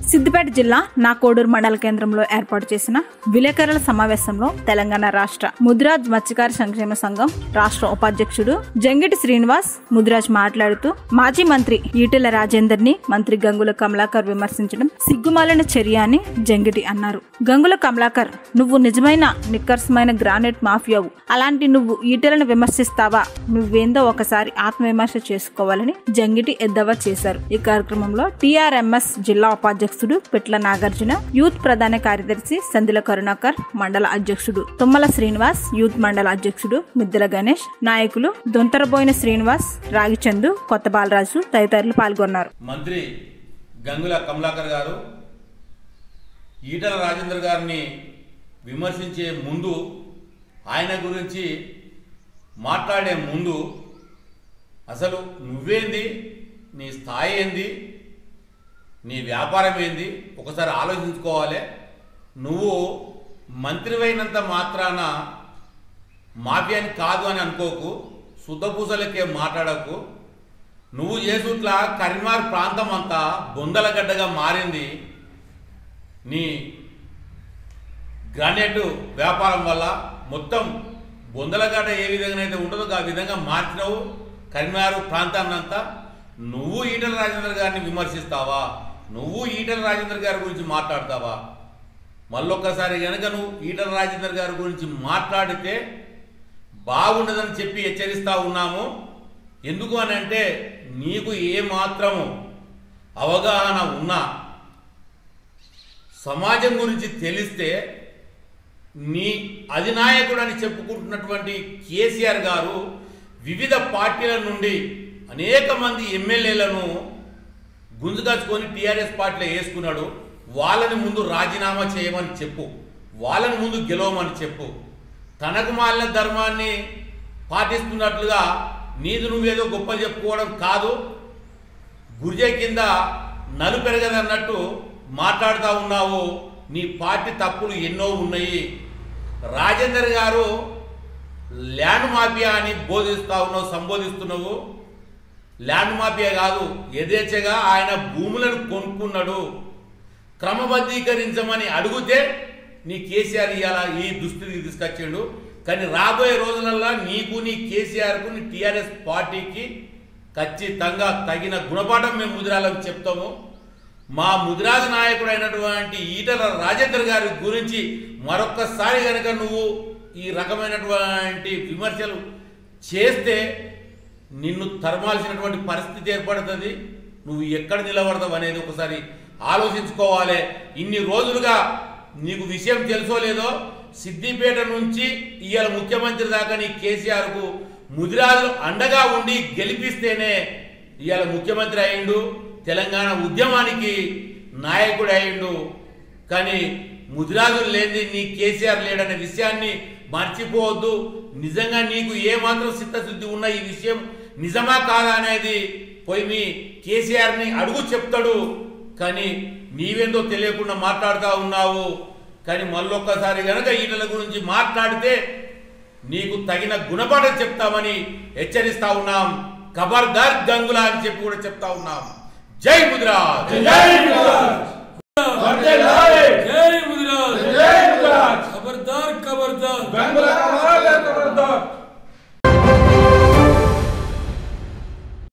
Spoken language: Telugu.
సిద్దిపేట జిల్లా నాకోడూరు మండల కేంద్రంలో ఏర్పాటు చేసిన విలేకరుల సమావేశంలో తెలంగాణ రాష్ట్ర ముదిరాజ్ మత్స్యకార సంక్షేమ సంఘం రాష్ట్ర ఉపాధ్యక్షుడు జంగిటి శ్రీనివాస్ ముదిరాజ్ మాట్లాడుతూ మాజీ మంత్రి ఈటెల రాజేందర్ ని మంత్రి గంగుల కమలాకర్ విమర్శించడం సిగ్గుమాలిన చర్య అని జంగిటి అన్నారు గంగుల కమలాకర్ నువ్వు నిజమైన నిక్కర్సమైన గ్రానైట్ మాఫియావు అలాంటి నువ్వు ఈటెలను విమర్శిస్తావా నువ్వేందో ఒకసారి ఆత్మవిమర్శ చేసుకోవాలని జంగిటి ఎద్దవా చేశారు ఈ కార్యక్రమంలో టిఆర్ఎంఎస్ జిల్లా ఉపాధ్యక్షుడు పిట్ల నాగార్జున యూత్ ప్రధాన కార్యదర్శి సందిల కరుణాకర్ మండల అధ్యక్షుడు తుమ్మల శ్రీనివాస్ యూత్ మండల అధ్యక్షుడు మిద్దెల గణేష్ నాయకులు దొంతరబోయిన శ్రీనివాస్ రాగిచందు కొత్త బాలరాజు తదితరులు పాల్గొన్నారు మంత్రి గంగుల కమలాకర్ గారు ఈటల రాజేంద్ర గారిని విమర్శించే ముందు ఆయన గురించి మాట్లాడే ముందు అసలు నువ్వేంది నీ స్థాయి ఏంది నీ వ్యాపారం ఏంది ఒకసారి ఆలోచించుకోవాలి నువ్వు మంత్రివైనంత మాత్రాన మాఫియాని కాదు అని అనుకోకు శుద్ధపూసలకే మాట్లాడకు నువ్వు చేసుట్లా కరీంనగర్ ప్రాంతం అంతా బొందలగడ్డగా మారింది నీ గ్రానైట్ వ్యాపారం వల్ల మొత్తం బొందలగడ్డ ఏ విధంగా అయితే ఉంటుందో ఆ విధంగా మార్చినావు కరీంనగర్ ప్రాంతాన్నంతా నువ్వు ఈటల రాజేంద్ర గారిని విమర్శిస్తావా నువ్వు ఈటల రాజేంద్ర గారి గురించి మాట్లాడతావా మళ్ళొక్కసారి కనుక నువ్వు ఈటల రాజేంద్ర గారి గురించి మాట్లాడితే బాగుండదని చెప్పి హెచ్చరిస్తా ఉన్నాము ఎందుకు అని అంటే నీకు ఏ మాత్రము అవగాహన ఉన్నా సమాజం గురించి తెలిస్తే నీ అధినాయకుడు అని చెప్పుకుంటున్నటువంటి కేసీఆర్ గారు వివిధ పార్టీల నుండి అనేక మంది ఎమ్మెల్యేలను గుంజుకాచుకొని టీఆర్ఎస్ పార్టీలో వేసుకున్నాడు వాళ్ళని ముందు రాజీనామా చేయమని చెప్పు వాళ్ళని ముందు గెలవమని చెప్పు తనకు మాలిన ధర్మాన్ని పాటిస్తున్నట్లుగా నీది నువ్వేదో గొప్ప చెప్పుకోవడం కాదు గురిజే కింద నలు పెరగదన్నట్టు మాట్లాడుతూ ఉన్నావు నీ పార్టీ తప్పులు ఎన్నో ఉన్నాయి రాజేందర్ గారు ల్యాండ్ మాఫియా అని బోధిస్తా ఉన్నావు సంబోధిస్తున్నావు ల్యాండ్ మాఫియా కాదు యథేచ్ఛగా ఆయన భూములను కొనుక్కున్నాడు క్రమబద్ధీకరించమని అడిగితే నీ కేసీఆర్ ఇవాళ ఈ దుస్థితికి తీసుకొచ్చాడు కానీ రాబోయే రోజులల్లో నీకు నీ కేసీఆర్కు నీ టీఆర్ఎస్ పార్టీకి ఖచ్చితంగా తగిన గుణపాఠం మేము ముదిరాలకు చెప్తాము మా ముదిరాజు నాయకుడు అయినటువంటి ఈటల రాజేందర్ గారి గురించి మరొక్కసారి కనుక నువ్వు ఈ రకమైనటువంటి విమర్శలు చేస్తే నిన్ను తరమాల్సినటువంటి పరిస్థితి ఏర్పడుతుంది నువ్వు ఎక్కడ నిలబడతావు అనేది ఒకసారి ఆలోచించుకోవాలి ఇన్ని రోజులుగా నీకు విషయం తెలుసో లేదో సిద్దిపేట నుంచి ఇవాళ ముఖ్యమంత్రి దాకా నీ కేసీఆర్కు ముదిరాజులు అండగా ఉండి గెలిపిస్తేనే ఇవాళ ముఖ్యమంత్రి అయిండు తెలంగాణ ఉద్యమానికి నాయకుడు అయిండు కానీ ముదిరాజులు లేని నీ కేసీఆర్ లేడనే విషయాన్ని మర్చిపోవద్దు నిజంగా నీకు ఏ మాత్రం చిత్తశుద్ధి ఉన్న ఈ విషయం నిజమా కాదా అనేది పోయి మీ కేసీఆర్ని అడుగు చెప్తాడు కానీ నీవేందో తెలియకుండా మాట్లాడుతూ ఉన్నావు కానీ మళ్ళొక్కసారి గనక ఈటల గురించి మాట్లాడితే నీకు తగిన గుణపాఠం చెప్తామని హెచ్చరిస్తా ఉన్నాం ఖబర్దార్ గంగులా అని చెప్పి కూడా చెప్తా ఉన్నాం జై ముద్రాజ్ జై ముదిరాజ్ జై గుజరాత్ ఖబర్దార్ ఖబర్దార్ గంగుల కమల